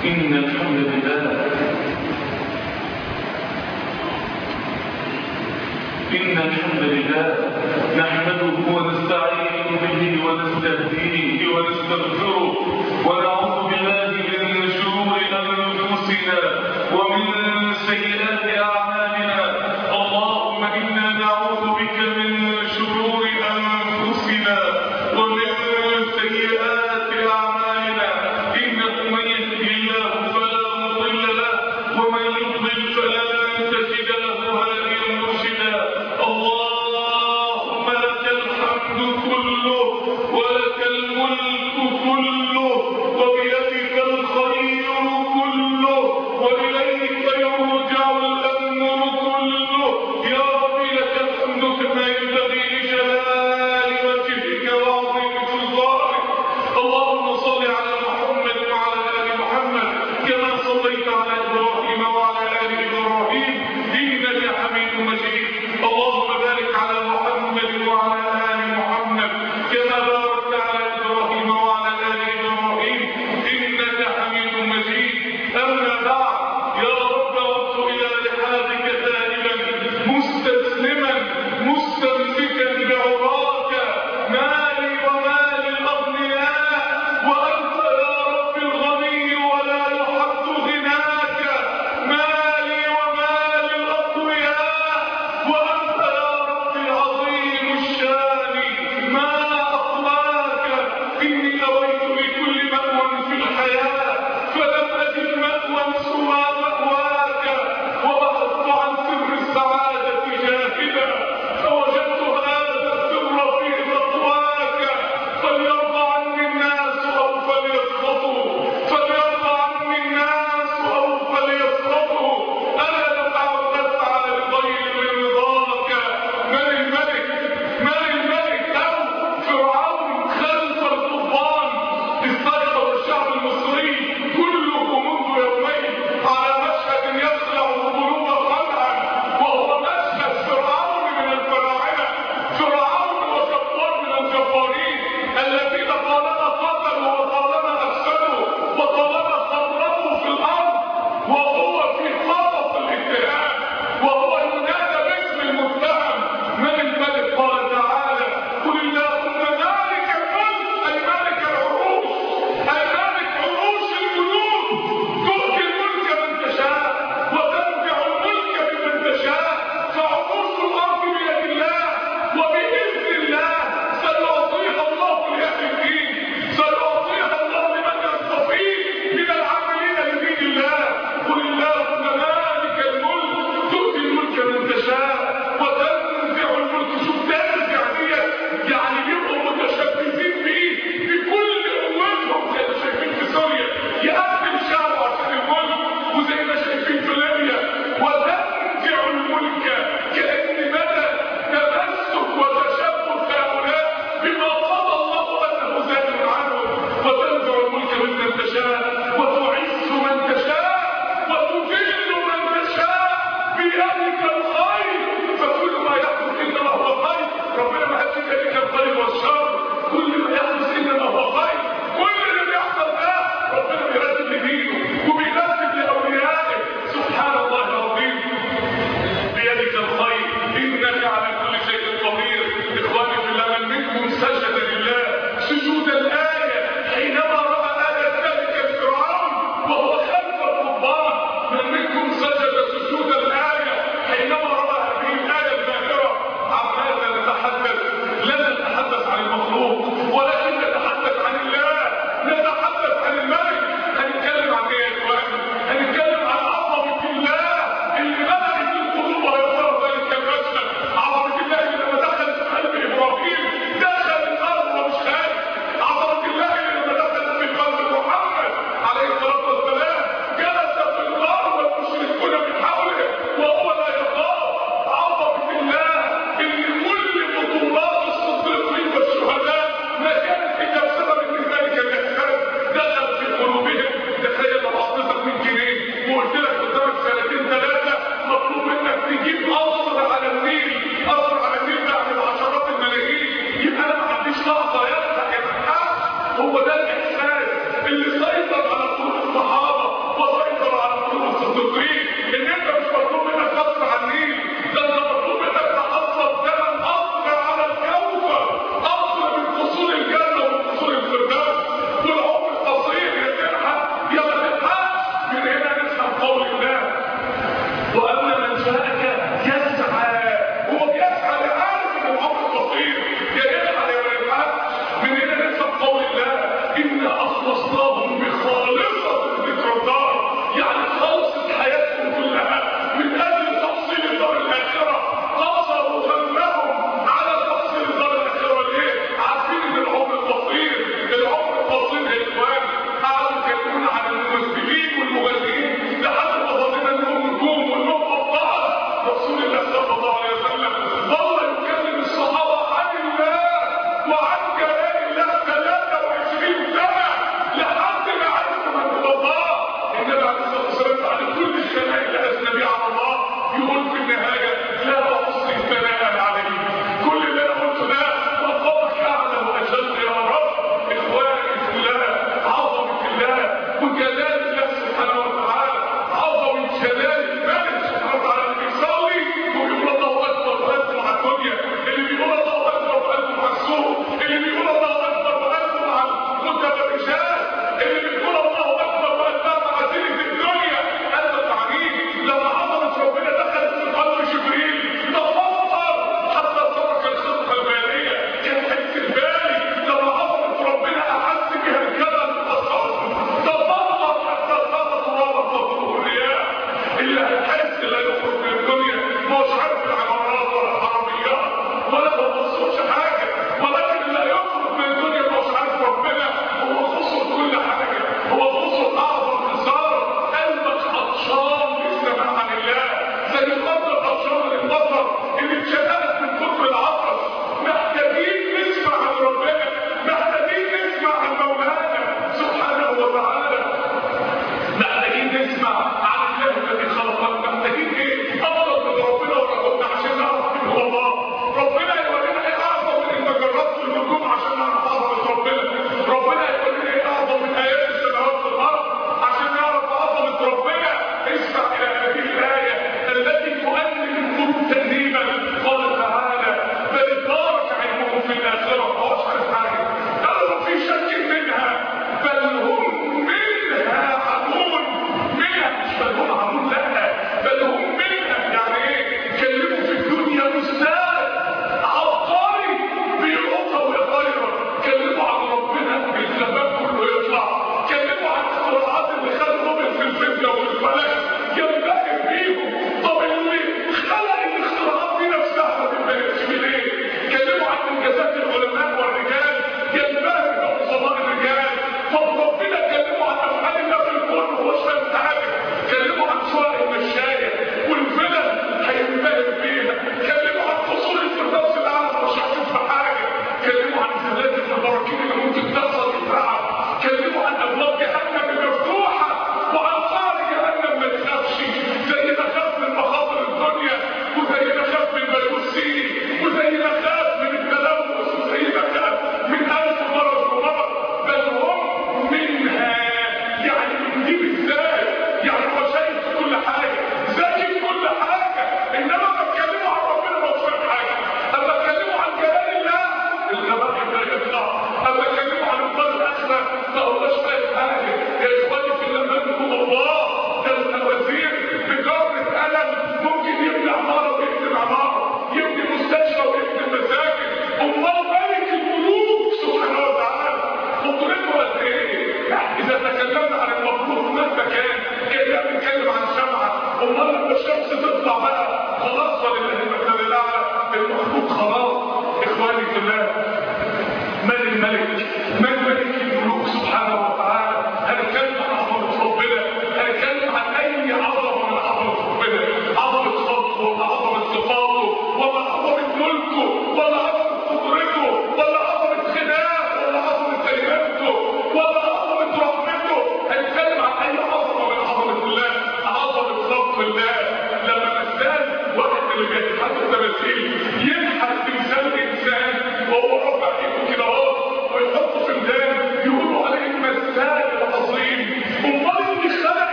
إن الحمد لله إن الحمد لله نحمده ونستعين به ونستهديه ونستغفره ونعوذ بالله من شرور أنفسنا ومن سيئات أعمالنا اللهم إنا نعوذ بك من شرور أنفسنا ومن سيئات أعمالنا إنه من يهدي الله فلا مضل له ومن يضلل فلن تجد له هاديا مرشدا اللهم لك الحمد كله ولك الملك كله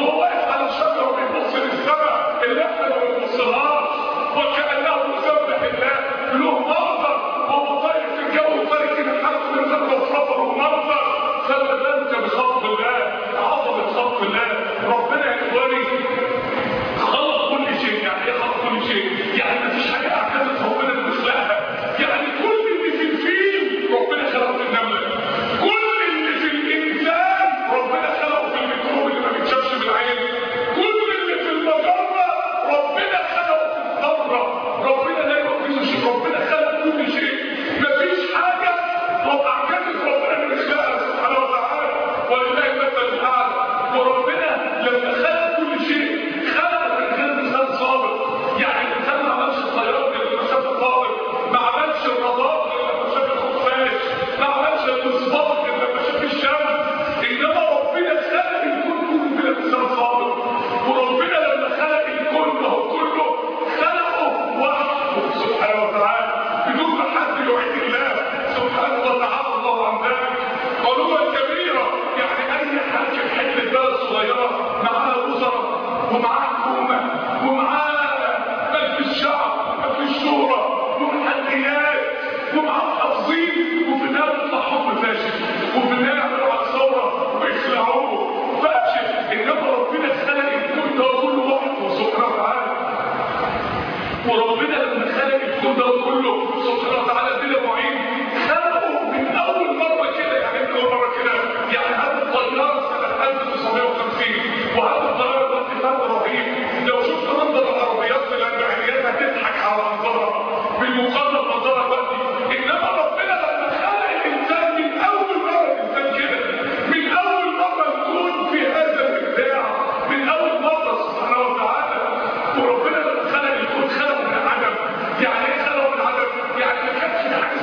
وهو واقف على الشجره وبيبص للسماء اللي احنا ما بنبصلهاش وكانه يسبح الله له منظر وهو طاير في الجو طاير كده حاسس ان زي وفرفر ومنظر فما بالك بخلق الله عظمه خلق الله ربنا يا اخواني خلق كل شيء يعني ايه خلق كل شيء يعني ما فيش حاجه اعجزت ربنا بمثلها يعني كل اللي في الفيل ربنا خلقه في النمله كل اللي في الانسان ربنا خلقه في الميكروب اللي ما بيتشافش بالعين كل اللي في المجره ربنا خلقه في الذره ربنا لا يوقفه شيء ربنا خلق كل شيء ما فيش حاجه لو اعجزت ربنا بمثلها سبحانه وتعالى ولله المثل الاعلى وربنا لما خلق كل شيء خلق من غير مثال سابق يعني الانسان ما عملش الطيران غير لما شاف الطائر ما عملش الرادار غير لما شاف الخفاش ما عملش المصباح غير لما شاف الشمس انما ربنا خلق الكون كله بلا مثال سابق وربنا لما خلق الكون ده كله خلقه وحده سبحانه وتعالى بدون ما حد يعيد الله سبحانه وتعالى الله عن ذلك علوما كبيره يعني اي حاجه في حته بلد صغيره معاها وزراء ومعاها حكومه ومعاها مجلس الشعب مجلس الشورى ومحليات ومعاها حافظين وفي النهايه يطلع حكم فاشل وفي النهايه يعملوا على ثوره ويخلعوه فاشل انما ربنا خلق الكون ده كله وحده سبحانه وتعالى وربنا لما خلق الكون ده كله سبحانه وتعالى بلا معين خلقه من اول مره كده يعني من اول مره كده يعني هذه الطياره سنه 1950 وهذه الطياره ده اتفاق رهيب لو شفت منظر العربيات في الاربعينيات هتضحك على منظرها بالمقارنه بمنظرها دلوقتي انما ربنا لما خلق الانسان من اول مره الانسان كده من اول مره نكون في هذا الابداع من اول مره سبحانه وتعالى وربنا لما خلق الكون خلقه من عدم يعني ايه خلقه من عدم؟ يعني ما كانش في حاجه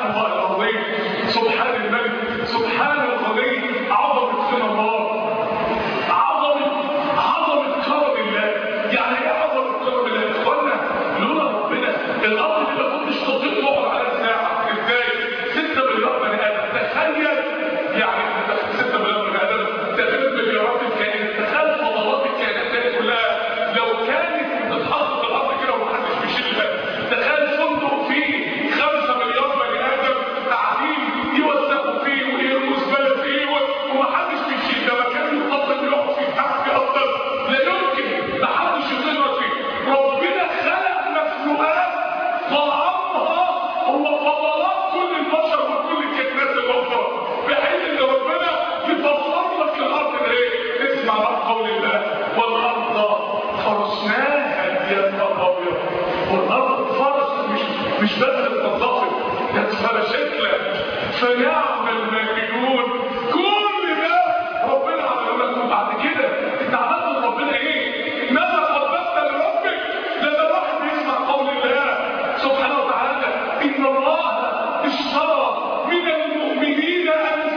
سبحان الله العظيم سبحان الملك سبحان الغني عظمة سنة الله عظمة عظمة كرم الله يعني ايه عظمة كرم الله يا اخوانا لولا ربنا الارض دي ما كنتش تطيق تقعد على ساعة ازاي 6 مليار بني ادم تخيل يعني 6 مليار بني ادم تخيل مليارات الكائنات تخيل فضلات الكائنات دي كلها لو كانت بتتحط في الارض كده ومحدش بيشيلها تخيل فندق فيه 5 مليار بني ادم قاعدين يوسخوا فيه ويرموا زباله فيه ومحدش بيشيل ده مكان يفضل يقعد فيه تحت افضل لا يمكن محدش يطير فيه ربنا خلق مخلوقات طعامها هو فضلات كل البشر وكل الكائنات الاخرى بحيث ان ربنا يفضل لك الارض ده ايه اسمع بقى قول الله والارض فرشناها يا نهار ابيض والارض فرش مش مش بس تنضفت ده اتفرشت لك فنعم الماكلون كل ده ربنا عمله لكم بعد كده انت عملت لربنا ايه؟ ماذا قدمت لربك؟ لما الواحد بيسمع قول الله سبحانه وتعالى ان الله اشترى من المؤمنين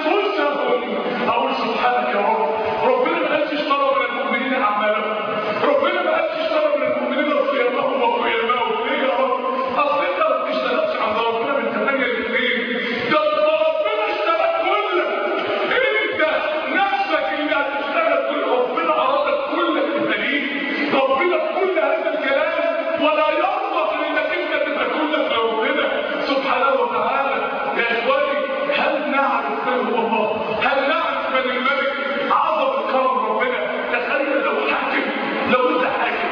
انفسهم اقول سبحانك يا رب ربنا ما قالش اشترى من المؤمنين اعمالهم ربنا ما قالش اشترى من المؤمنين صيامهم وقيامهم ليه يا رب؟ اصل انت ما بتشتغلش عند ربنا من 8 ل 2 ده ربنا اشترى كلك انت نفسك اللي هتشتغل كل ربنا ارادك كلك تبقى ليه ربنا كل هذا الكلام ولا يرضى انك انت تبقى كلك لربنا سبحانه وتعالى يا اخواني هل نعرف من هو الله؟ هل نعرف من الملك عظم كرم ربنا؟ تخيل لو حاكم لو انت حاكم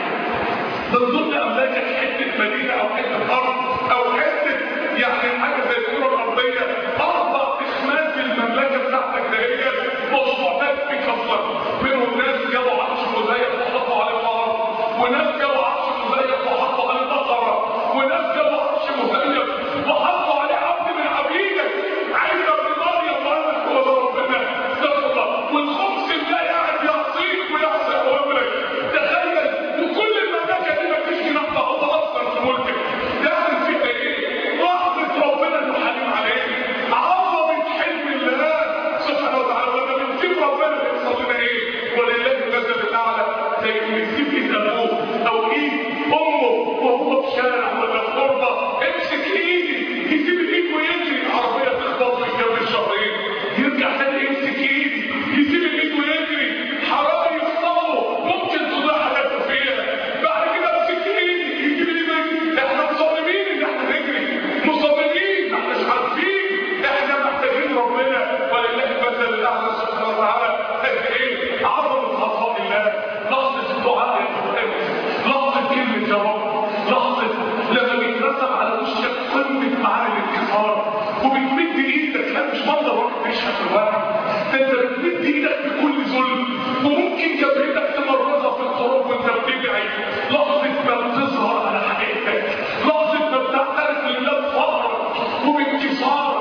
من ضمن املاكك حته مدينه او حته ارض او حته يعني حاجه زي الكره الارضيه اربع اخماس المملكه بتاعتك دهيت مصنوعات بك اصلا منهم ناس جابوا عرش مزيف وحطوا عليه فرس وناس جابوا عرش مزيف وحطوا عليه بقره وناس جابوا عرش مزيف وحطوا عليه عبد من عبيدك عايز ابن مريم وقال لك هو ده ربنا استغفر الله والخمس ده قاعد يعصيك ويعصي اوامرك تخيل وكل المملكه دي ما فيش جناح بعض اصلا في ملكك تعمل فيها ايه؟ رحمه ربنا انه حليم عليك عظمه حلم الله سبحانه وتعالى لما بنسيب ربنا بيحصل لنا ايه؟ ولله المثل الاعلى زي ما يسيب ايد ابوه او ايد امه وهو في شارع ولا في غربه امسك ايدي يسيب الايد ويجري العربيه تخبط في الجو شهرين يرجع تاني يمسك ايدي يسيب الايد ويجري حرام يفصله ممكن تضيع حياته فيها بعد كده امسك ايدي يجيب لي مجد احنا مصممين ان احنا نجري مصممين ما احناش عارفين احنا محتاجين ربنا ولله المثل الاعلى سبحانه وتعالى قد ايه عظمه خطاء الله لحظه الدعاء يا اخوان لحظه كلمه يا رب لحظه لما بيترسم على وشك قمه معاني الانكسار وبتمد ايدك لا مش منظر واحد بيشهد في الواحد ده انت بتمد ايدك بكل ذل وممكن جبهتك تمرضها في التراب وانت بتدعي لحظه ما بتظهر على حقيقتك لحظه ما بتعترف لله بفقرك وبانكسارك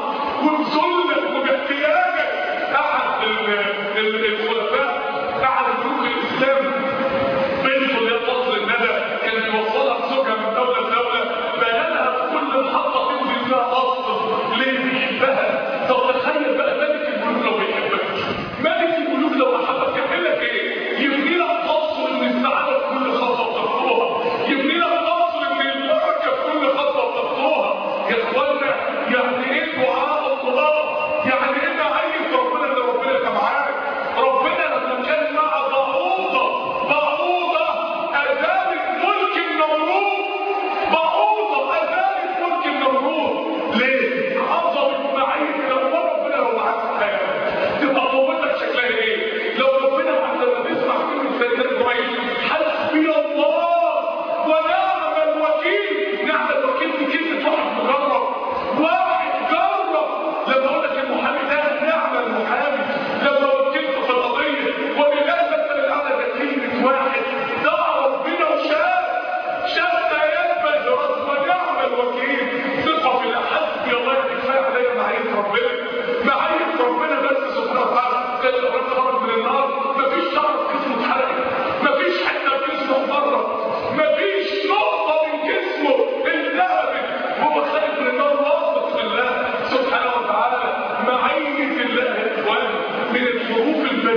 وبذلك وباحتياجك احد ال- ال- الخلفاء احد ملوك الاسلام بنته اللي هي فصل الندى كان بيوصلها بزوجها من دوله لدوله بيانها في كل محطه تنزل فيها قصر ليه بيحبها طب تخيل بقى ملك الملوك لو بيحبك ملك الملوك لو احبك يعمل لك ايه؟ يبني لك قصر من السعاده في كل خطوه بتخطوها يبني لك قصر من البركه في كل خطوه بتخطوها يا اخوانا يعني ايه دعاء الله؟ يعني ايه معية ربنا اللي ربنا يبقى معاك؟ ربنا لما كان مع بعوضه بعوضه اذابت ملك النمرود بعوضه اذابت ملك النمرود ليه؟ عظمه معية لما ربنا لو معاك في حياتك تبقى قوتك شكلها ايه؟ لو ربنا معاك لما تسمع كلمه سيدنا ابراهيم حسبي الله ونعم الوكيل نعم الوكيل دي كلمه واحد مجرب واحد جرب لما اقول لك المحامي ده نعم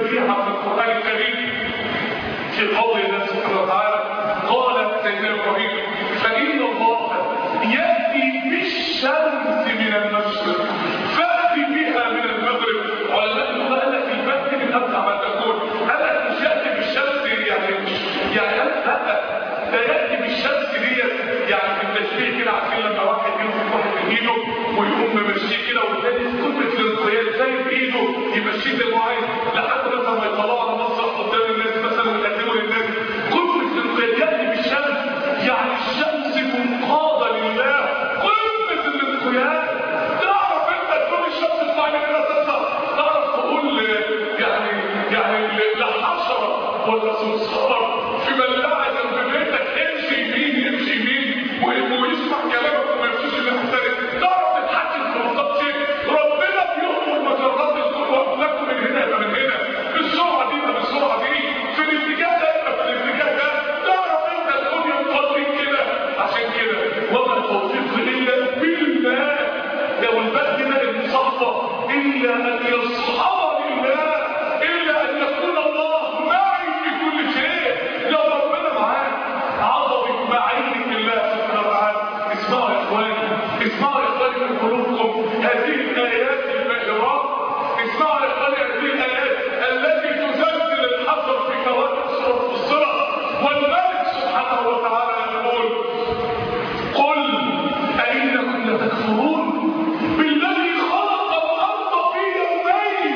بديهة في القرآن الكريم في قول الله سبحانه وتعالى قال سيدنا إبراهيم فإن الله يأتي بالشمس من المشرق فأتي بها من المغرب علماء اللغة قال لك البث من أبدع ما تكون قال لك مش يأتي بالشمس يعني يعني لا ده يأتي بالشمس ديت يعني في التشبيه كده عشان لما واحد يمسك واحد من ايده ويقوم ممشيه كده والتاني كلمة الانقياد زي بايده يمشيه زي ما عايز لحد مثلا ما يطلعوا على مسرح قدام الناس مثلا ويقدموا للناس كلمة الانقياد يأتي بالشمس يعني الشمس منقادة لله قمة الانقياد تعرف انت تقول الشمس تطلع من هنا تطلع تعرف تقول يعني يعني لحشرة ولا صرصار في بلاعة جنب بيتك امشي يمين امشي يمين ويسمع كلامك وما يمشيش اللي محتاجك تعرف تتحكم في بالظبط شيء ربنا بيأمر مجرات الكون واملاكه من هنا يبقى من هنا بالسرعه دي يبقى بالسرعه دي في الاتجاه ده يبقى في الاتجاه ده تعرف انت تكون ينقضيك كده عشان كده وما التوفيق الا بالله لو البلد ده المصفى الا ان يصحبني الله الا ان يكون الله معي في كل شيء لو ربنا معاك عظمه معينه الله سبحانه وتعالى اسمعوا يا اخواني اسمعوا يا اخواني من قلوبكم هذه الايات الباهرات اسمعوا يا اخواني هذه الايات التي تزلزل الحجر في كواكب سوره الصله والملك سبحانه وتعالى يقول قل أئنكم لتكفرون بالذي خلق الأرض في يومين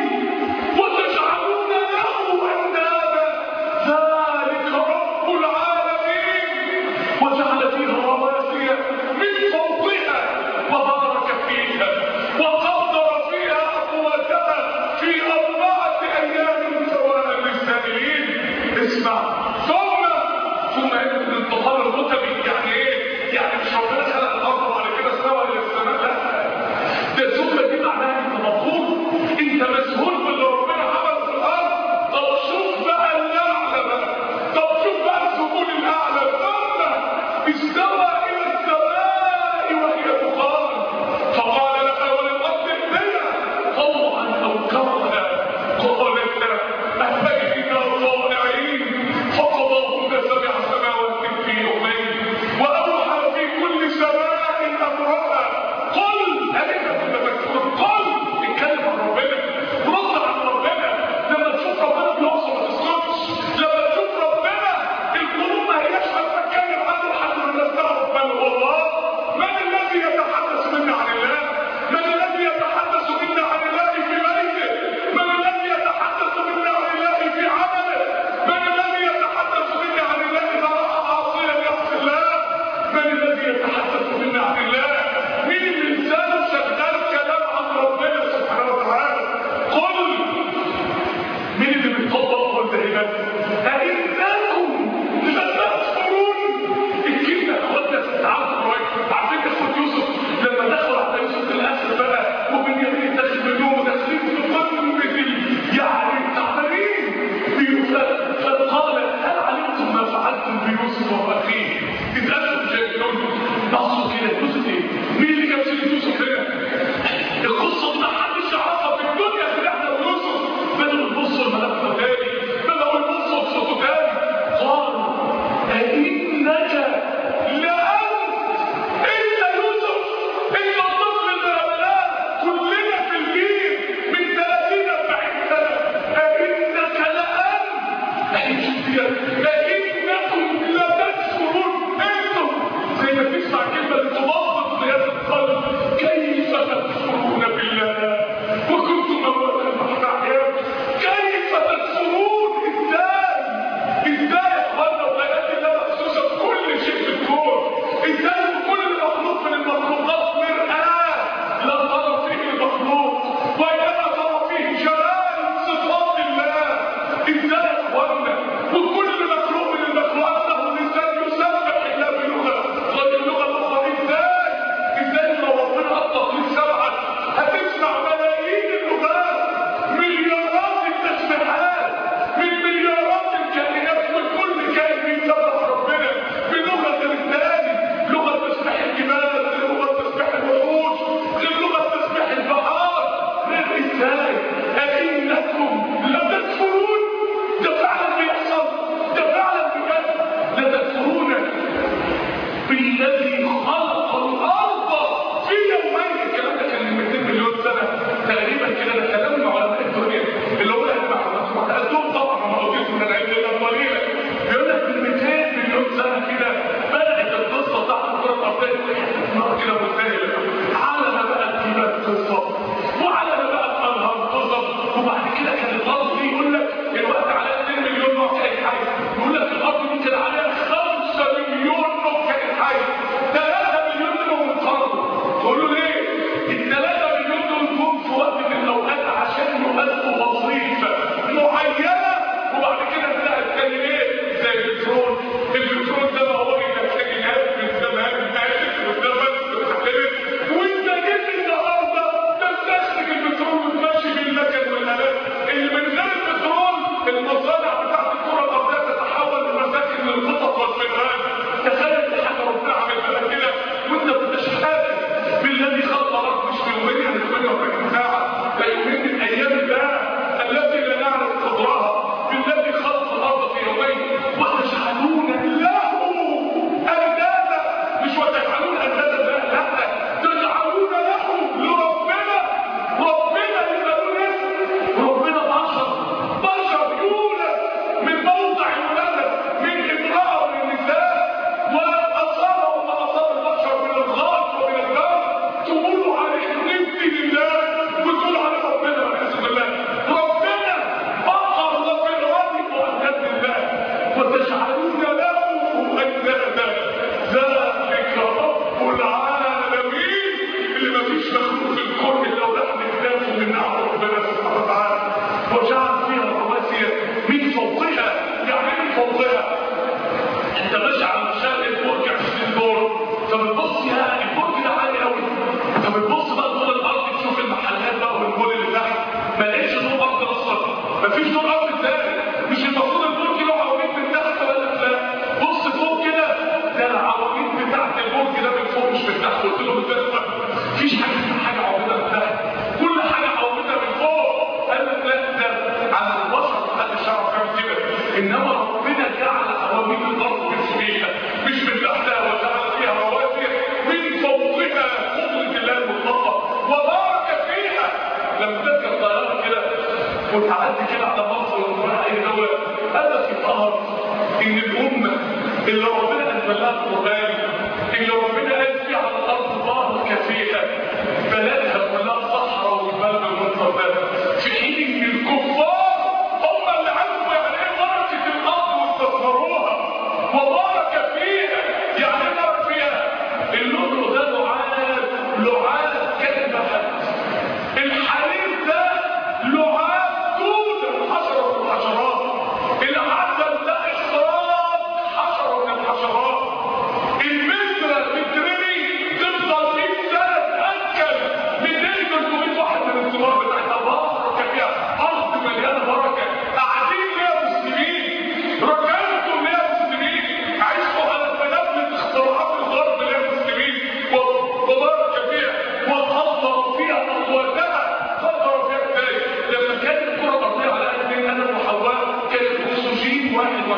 مفيش دور ارض تاني مش المفروض البرج له عواميد من تحت ولا لا بص فوق كده ده العواميد بتاعت البرج ده من فوق مش من تحت قلت له من تحت مفيش حاجه اسمها حاجه عواميدها من تحت كل حاجه عواميدها من فوق قال لك لا ده على البشر محدش يعرف يعمل كده انما ربنا جعل عواميد الارض بسميها مش من تحتها وجعل فيها رواسي من فوقها قدره الله المطلقه وبارك فيها لما تركب الطياره كده وتعدي كده على مصر وتروح اي دوله هذا في ظهر ان الامه اللي ربنا انزل لها القران اللي ربنا قال فيها على الارض بارك فيها بلدها كلها صحراء وجبال بالمنظر ده في حين ان الكفار هم اللي عرفوا يعني ايه بركه الارض واستثمروها وبارك فيها يعني ايه بارك فيها اللؤلؤ ده لعاب لعاب كلمه حد الحرير ده لعاب دود الحشره من الحشرات العسل ده اخراج حشره من الحشرات المترة بترمي تفضل 100 سنه تاكل 200 300 واحد من الثمار بتاعتها بركه فيها ارض مليانه بركه قاعدين ليها مسلمين ركنتم ليها مسلمين عشتوا على تنبت اختراعات الغرب ليها مسلمين وبارك فيها وقدر فيها اقواتها قدر فيها ازاي لما كانت الكره الارضيه على قد ادم وحواء كانت اكسجين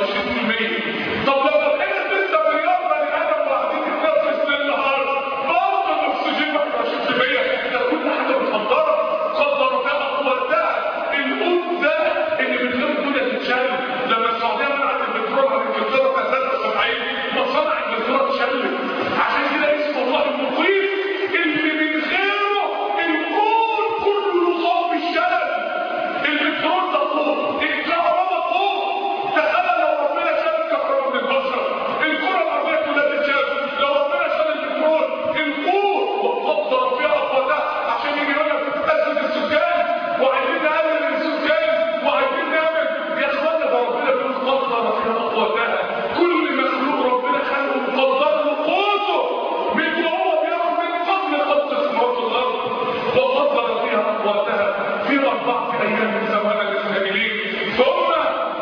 21% طب لما كانت 6 مليار بني ادم وقاعدين يتنفس ليل نهار برضه الاكسجين 21% ده كل حاجه متقدره قدر فيها اقواتها القوت ده اللي من غير الدنيا تتشال لما السعوديه منعت البترول عن انجلترا في 73 مصانع انجلترا اتشلت عشان كده اسمه الله المقيم اللي من غيره الكون كله صوب الشلل البترول ده طوب الكهرباء طوب تخيل لو ربنا شال الكهرباء من البشر الكره الارضيه كلها تتشال لو ربنا شال البترول القوت وقدر فيها اقواتها عشان يجي يقول لك ازمه السكان وعايزين نقلل السكان وعايزين نعمل يا اخوانا ده ربنا بيقول قدر فيها اقواتها كل مخلوق ربنا خلقه وقدر له قوته من وهو بياخد من قبل خلق السماوات والارض وقدر فيها اقواتها في اربعه ايام من زمان الاسرائيليين ثم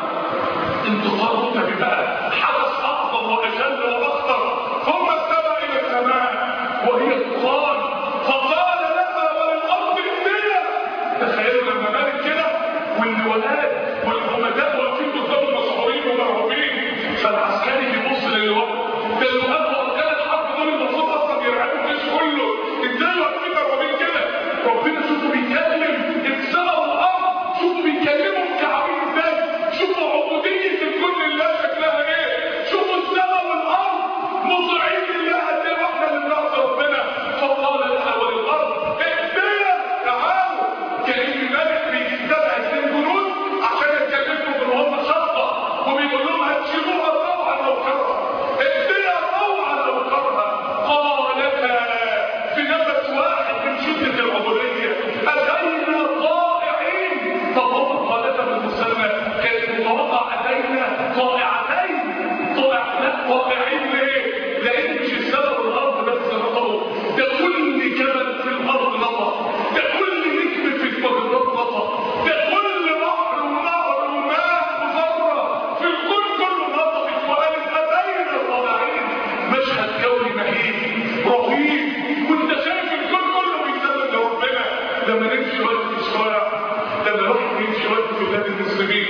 انتقال رتبي بقى حدث اعظم واجل واخطر ثم استوى الى السماء وهي تقال فقال لها وللارض ائتيا تخيلوا لما مالك كده والولاد والهمداء واقفين قدام المسحورين ومرعوبين فالعسكري بيبص للوقت ده الوقت واركان الحرب دول المفروض اصلا يرعبوا الجيش كله ازاي واقفين مرعوبين كده ربنا شوفوا بيكلم السماء والارض شوفوا بيكلموا الكعبين ازاي شوفوا عبوديه الكون لله شكلها ايه شوفوا السماء والارض مطيعين لله قد ايه واحنا اللي بنعصي ربنا فقال لها وللارض ائتيا تعالوا كان الملك بيستدعي اثنين جنود عشان يتكلموا بالهم شطه وبيقول لهم هتشيلوها طوعا او كرها ائتيا طوعا او كرها قالتا في نفس واحد من شده العبوديه اتينا طائعين طب هم قالتا بالمسمى كانت متوقع اتينا طائعتين طائعتين طائعين ليه؟ لان مش السماء والارض بس نطقوا ده كل جبل في الارض نطق ده كل نجم في المجرات نطق ده كل بحر ونهر وماء وذره في الكون كله نطقت وقالت اتينا طائعين مشهد كوني مهيب رهيب وانت شايف الكون كله بيسلم لربنا لما نمشي وقت في الشوارع لما الواحد يمشي وقت في بلاد المسلمين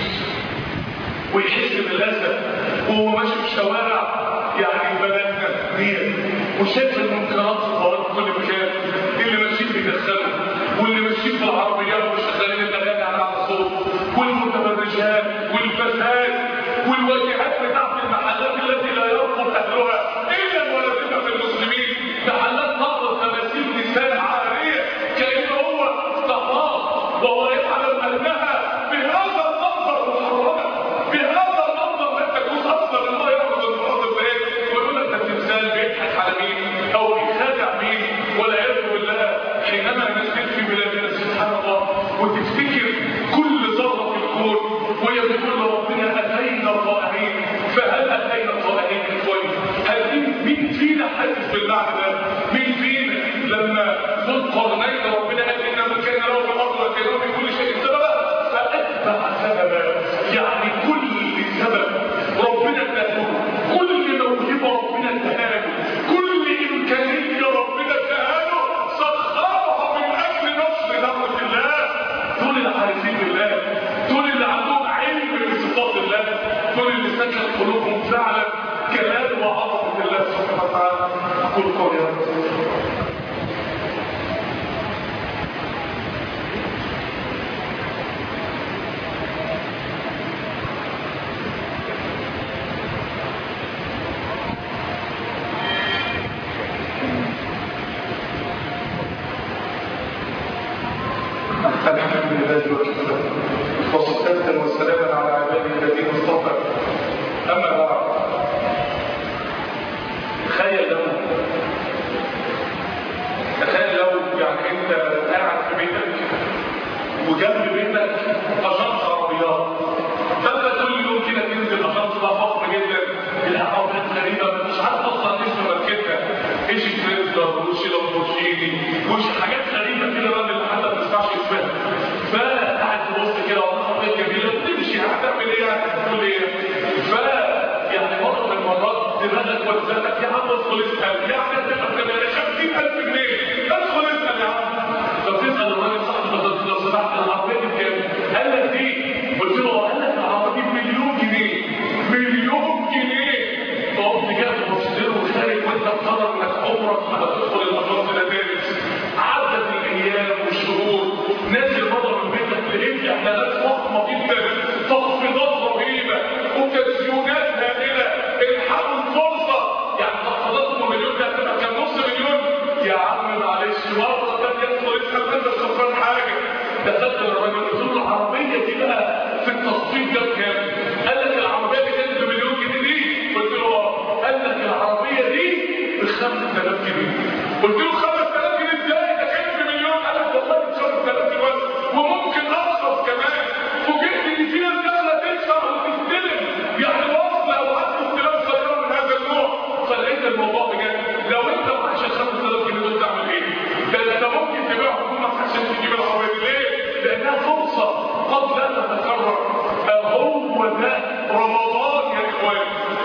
ويحس بالأسى وهو ماشي في شوارع يعني بلدنا دي وشايف المنكرات الفوائد في كل مكان اللي ماشيين بيدخلوا واللي ماشيين في العربيات وشغالين الاغاني على الصوت والمتبرجات والفساد والواجهات بتاعت المحلات التي لا يرفض اهلها الا الولدين في المسلمين محلات نقل تماثيل نساء عاريه كان هو استعراض وهو يعلم انها بهذا المنظر محرمه بهذا المنظر لا تجوز اصلا الله ياخذ المنظر ده ايه ويقول لك ده التمثال بيضحك على مين او بيخادع مين والعياذ بالله حينما نسير في بلادنا سبحان الله وتفتكر كل ذره في الكون وهي بتقول لربنا اتينا طائعين فهل اتينا طائعين أقول قولي هذا الحمد لله وكفى وصلاة وسلاما على عباده الذين اصطفى أما بعد تخيل لو تخيل لو يعني انت قاعد في بيتك وجنب بيتك اجنس عربيات فانت كل يوم كده تنزل اجنس ده فخم جدا العربيات غريبه مش عارف اصلا اسم ماركتها ايش كريزلر وش لامبورجيني وش حاجات غريبه كده بقى اللي حتى ما تسمعش اسمها فقاعد تبص كده وعربيات جميله وتمشي هتعمل ايه هتقول ايه ف يعني مره من المرات دماغك وزنك يا عم ادخل اسال يا عم انت بتبقى 50000 جنيه ادخل اسال يا عم فبتسال الراجل صاحب البطاطس لو سمحت العربيه دي بكام؟ قال لك دي قلت له قال لك العربيه دي بمليون جنيه مليون جنيه فقمت كده تبص له وخارج وانت مقرر انك عمرك ما هتدخل المطار ده تاني عدت الايام والشهور نازل بره من بيتك لقيت اعلانات فخمه جدا تخفيضات رهيبه وتسيونات هائله الحقوا الفرصه يعني تخفيضات مليون ده هتبقى كان نص مليون يا عم معلش مره ثانيه ادخل اسال انت خسران حاجه دخلت للراجل قلت له العربيه دي بقى في التصفيق ده بكام؟ قال لك العربيه دي كانت بمليون جنيه دي قلت له اه قال لك العربيه دي ب 5000 جنيه قلت له 5000 جنيه ازاي ده كانت بمليون قال لك والله ب 5000 جنيه بس وممكن ارخص كمان فوجئت ان في ناس داخله تدفع وتستلم يعني واصله او حتى استلام سياره من هذا النوع فلقيت الموضوع بجد لو انت معكش 5000 جنيه دول تعمل ايه؟ ده انت ممكن تبيعهم هما عشان تجيب العربيه دي ليه؟ لانها فرصه قد لا تتكرر هو ده رمضان يا اخوان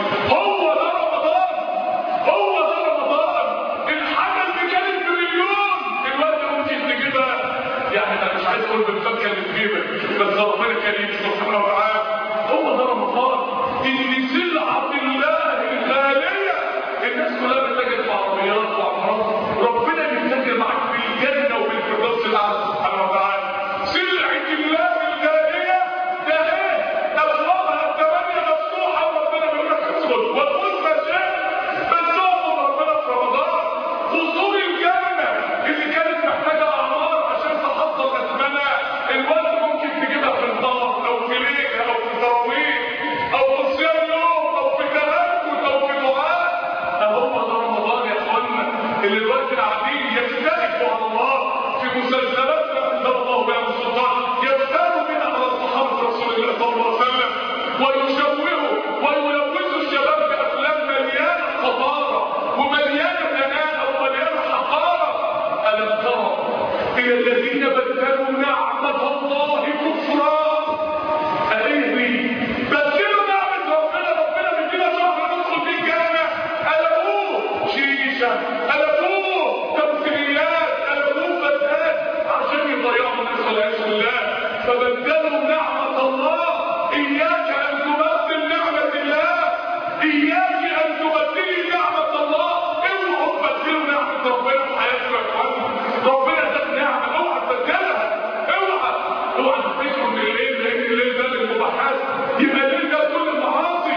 هو ده رمضان هو ده رمضان الحاجه اللي كانت بمليون دلوقتي ممكن تجيبها يعني انا مش عايز اقول بالفكه اللي في جيبك بس ربنا كريم سبحانه وتعالى هو ده رمضان ان سلعه الله الغاليه الناس كلها بتتاجر في عربيات وعمارات ربنا بيتاجر معاك بالجنه وبالفردوس الاعلى سبحانه وتعالى سلعه الله الغاليه ده ايه ابوابها الثمانيه مفتوحه وربنا بيقول لك ادخل وتفوز ما شئت بس اعبد ربنا في رمضان وصول الجنه اللي كانت محتاجه اعمار عشان تحصل اثمنها الوقت ممكن تجيبها في النار او في ليله او في تراويح او في صيام يوم او في تهجد او في دعاء اهو ده رمضان يا اخوانا اللي الوقت قاعدين يختلفوا على الله في مسلسلات انزل الله بها من سلطان يفتروا بها على صحابه رسول الله صلى الله عليه وسلم ويشوهوا ويلوثوا الشباب بافلام مليانه خطاره ومليانه دناءه ومليانه حقاره الم ترى الى الذين بدلوا نعمه الله كفرا ايه دي بدلوا نعمه ربنا ربنا بيدينا شهر ندخل فيه الجنه قلبوه شيشه قلبوه تمثيليات قلبوه فتات عشان يضيعوا الناس والعياذ بالله فبدلوا نعمه الله اياك ان تبدل نعمه الله اياك ان تبدلي نعمه الله اوعوا تبدلوا نعمه ربنا في حياتكم يا اخوانا ربنا اداك نعمه اوعى تبدلها اوعى اوعى تفتكروا ان الليل لان الليل ده للمباحات يبقى الليل ده كل المعاصي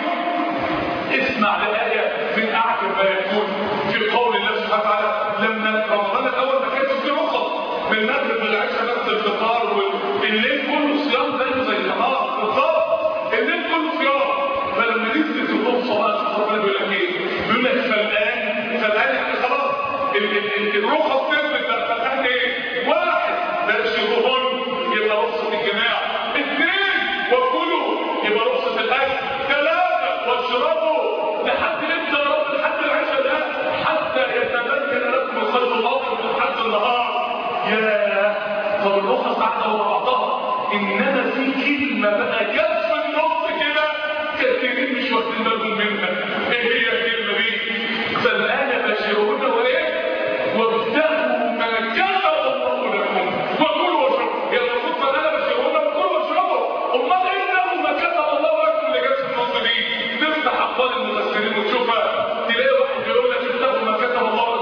اسمع لآية من أعجب ما يكون في قول الله سبحانه وتعالى لما رمضان الأول ما كانش فيه رخص من المغرب للعشاء نفس الفطار والليل كله صيام زيه زي النهار بالظبط الليل كله صيام فلما نزلت الرخصة بقى شوف ربنا بيقول لك ايه؟ بيقول لك فالآن فالآن يعني خلاص ال- ال- الرخص نزلت بقى فالآن ايه؟ واحد بلاش الرهون يبقى رخصة الجماع اثنين وكلوا يبقى رخصة الأكل ثلاثة واشربوا لحد امتى يا رب لحد العشاء ده حتى يتبين لكم الخيط الأبيض من حد النهار يا طب الرخص قاعدة ورا بعضها إنما في كلمة بقى جت في النص كده كثيرين مش واخدين بالهم منها ايه هي الكلمة دي؟ فالآن بشرون وايه؟ وابتغوا ما كتب الله لكم وكلوا واشربوا يا المفروض فالآن بشرون وكلوا واشربوا امال ايه ده ما كتب الله لكم اللي جت في النص دي؟ تفتح اقوال المفسرين وتشوفها تلاقي واحد بيقول لك ابتغوا ما كتب الله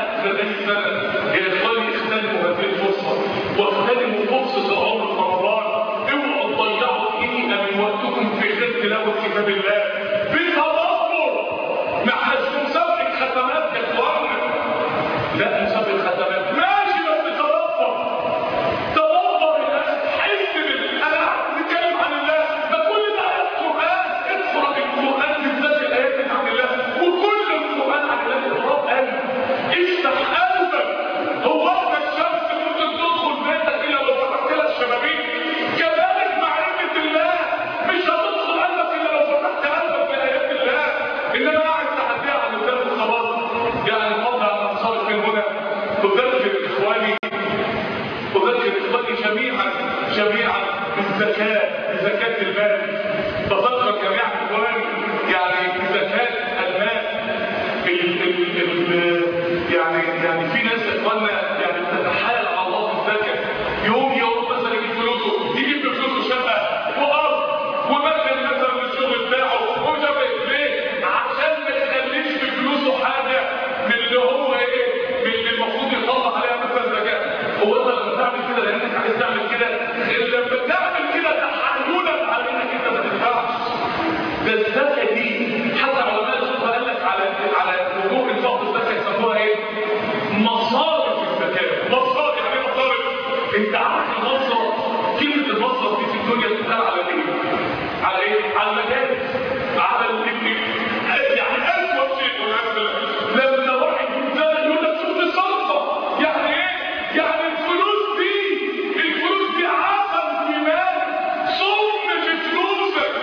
70 سنه يا اخواني اغتنموا هذه الفرصه واغتنموا فرصه عمر رمضان اوعوا تضيعوا دقيقه من وقتكم في غير تلاوه كتاب الله بتدبر ما احناش مسابقه ختمات يا اخوانا لا مسابقه ختمات ماشي بس تدبر تدبر يا اخي حس بال انا بتكلم عن الله ما كل ده آيات قران اقرا القران بالذات الايات اللي عن الله وكل القران عن الله اقرا قلب افتح قلبك هو انت الشمس ممكن تدخل بيتك الا لو فتحت لها الشبابيك كذلك معرفه الله مش هتدخل قلبك الا لو فتحت قلبك بايات الله انما قاعد تحديها عن الله وخلاص يعني فضل عن انصارك من هنا اذكر اخواني أذكر إخواني جميعا جميعا بالزكاة بزكاة المال بذكر جميعا إخواني يعني بزكاة المال ال ال ال يعني يعني في ناس إخواننا يعني بتتحايل على الله في الزكاة يوم يوم مثلا يجيب فلوسه يجيب بفلوسه شقة وأرض ومثل مثلا من الشغل بتاعه وجاب ليه؟ عشان ما يخليش في فلوسه حاجة من اللي هو إيه؟ من اللي المفروض يطلع عليها مثلا زكاة هو انت لما تعمل كده لانك عايز تعمل كده غير لما تعمل كده تحايلا على انك انت ما تنفعش ده الزكاه دي حتى علماء الفقه قال لك على على وجوه انفاق الزكاه يسموها ايه؟ مصارف الزكاه مصارف يعني ايه مصارف؟ انت عارف المصرف كلمه المصرف دي في الدنيا بتتقال على ايه؟ على ايه؟ على المدارس على ال يعني اسوء شيء لما واحد يتزنق يقول لك شوف الصرفه يعني ايه؟ يعني الفلوس دي الفلوس دي عسل في مال صم في فلوسك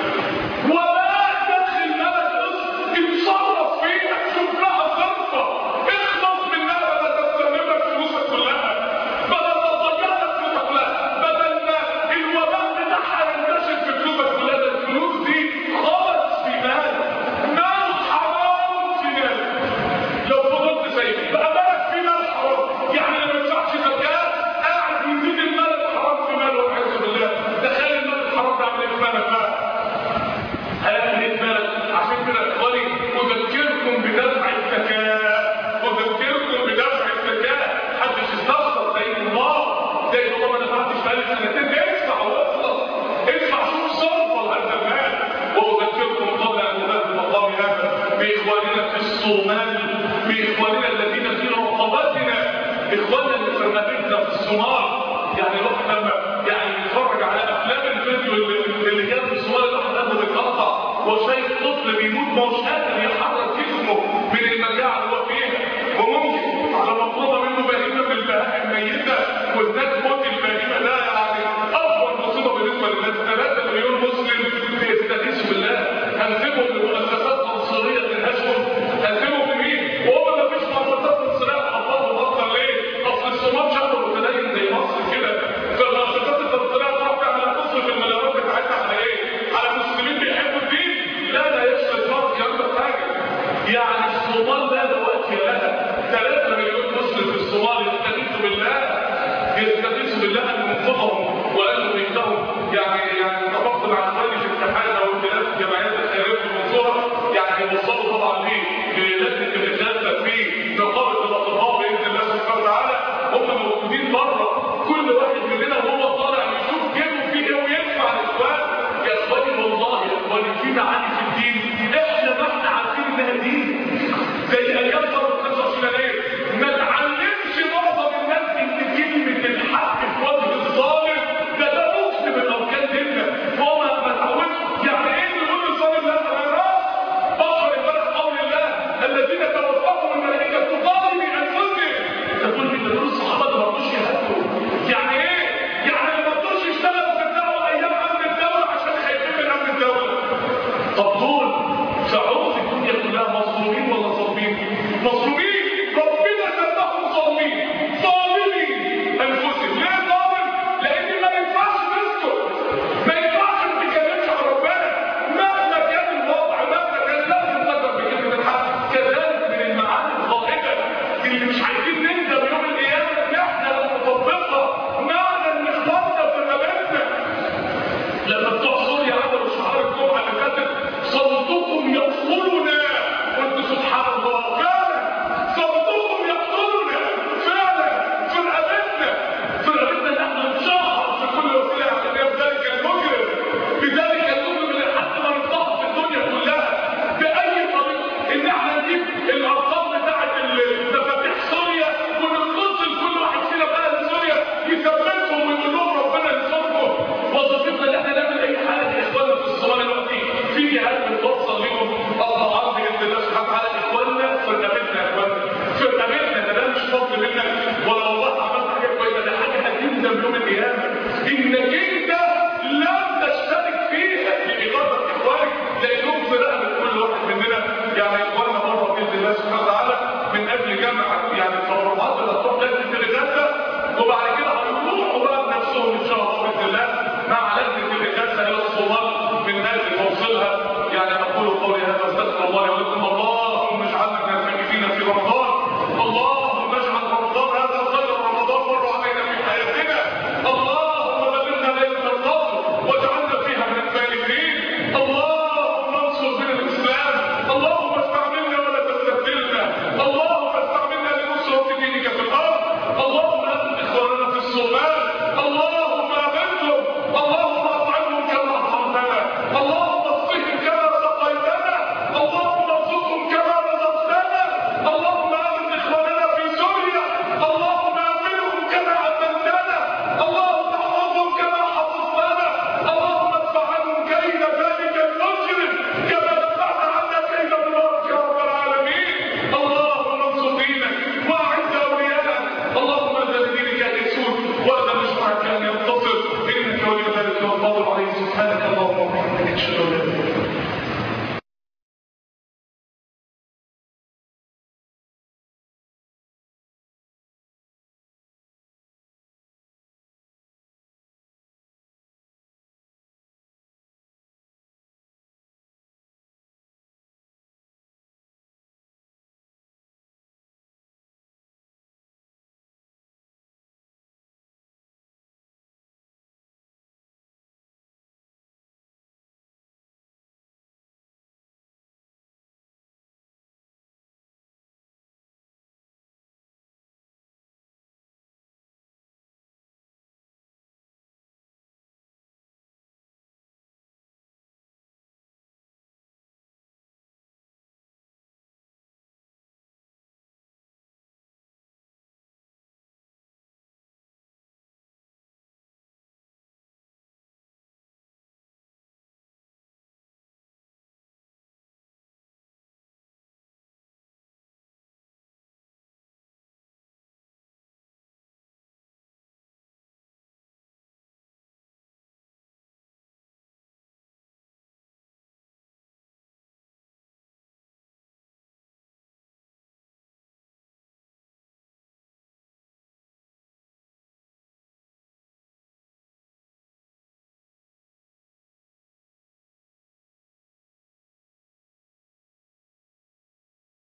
ولا تدخل مالك اتصرف فيها شوف لها صرفه اخلص منها بدل تستمر لك فلوسك كلها بدل ما تضيع لك فلوسك كلها بدل ما الوباء بتاعها ينتشر في فلوسك كلها ده الفلوس دي خلص في مال مال حرام في مالك لو فضلت سايب بقى مالك في مال حرام يعني ما ينفعش زكاه قاعد يزيد المال الحرام في ماله والعياذ بالله تخيل المال الحرام ده عامل ايه في مالك بقى هيعمل ايه في مالك عشان كده يا اخواني اذكركم بدفع الزكاه اذكركم بدفع الزكاه محدش يستخسر زي الله زي الله ما دفعتش بقالي سنتين ادفع واخلص ادفع شوف صرفه لهذا المال واذكركم قبل ان انزل المقام هذا باخواننا في الصومال باخواننا الذين في رقبتنا اخواننا اللي في رقبتنا في الصومال يعني الواحد لما يعني يتفرج على افلام الفيديو اللي, اللي كان في الصومال الواحد قلبه بيتقطع وشايف طفل بيموت ما هوش قادر يحرك جسمه من المجاعه اللي هو فيها وممكن على مطلوبه منه بهيمه من البهائم ميته والناس موت البهيمه ده يعني اكبر مصيبه بالنسبه للناس 3 مليون مسلم بيستغيثوا بالله هنسيبهم لمؤسسات عنصريه تنهشهم هنسيبهم لمين؟ وهو ما فيش مؤسسات عنصريه تحفظهم اكتر ليه؟ اصل الصومال شعب متدين زي مصر كده فالمؤسسات العنصريه تروح تعمل تصرف المليارات بتاعتها على ايه؟ على المسلمين بيحبوا الدين؟ لا لا يشفى الفرد يعمل حاجه يعني الصومال لا دلوقتي لها 3 مليون مسلم في الصومال يستغيثوا بالله يستغيثوا بالله ان ينقذهم وان يميتهم يعني يعني اتفقت مع اخواني في اتحاد او خلاف الجمعيات الخيريه في المنصوره يعني يوصلوا طبعا ليه للجنه الرساله في نقابه الاطباء باذن الله سبحانه وتعالى هم موجودين بره كل واحد مننا وهو طالع يشوف جيبه فيه ايه ويدفع الاخوان يا اخواني والله يا اخواني في معاني في الدين احنا ما احنا عارفين انها دين زي ايام ثوره 25 يناير ما تعلمش معظم الناس ان كلمه الحق في وجه الظالم ده ده ركن من اركان ديننا هو ما ما تعودش يعني ايه نقول للظالم لا انا بقرا امبارح قول الله الذين توفاهم الملائكه ظالمي انفسهم تقول لي دول الصحابه ما رضوش يهدوا يعني ايه؟ يعني ما رضوش يشتغلوا في الدعوه ايام امن الدوله عشان خايفين من امن الدوله طب دول في عرض الدنيا كلها مظلومين ولا ظالمين؟ مظلومين ربنا سماهم ظالمين ظالمين انفسهم ليه ظالم؟ لان ما ينفعش تسكت ما ينفعش ما تتكلمش عن ربنا مهما كان الوضع مهما كان لازم تقدر بكلمه الحق كذلك من المعاني الغائبه اللي مش عايزين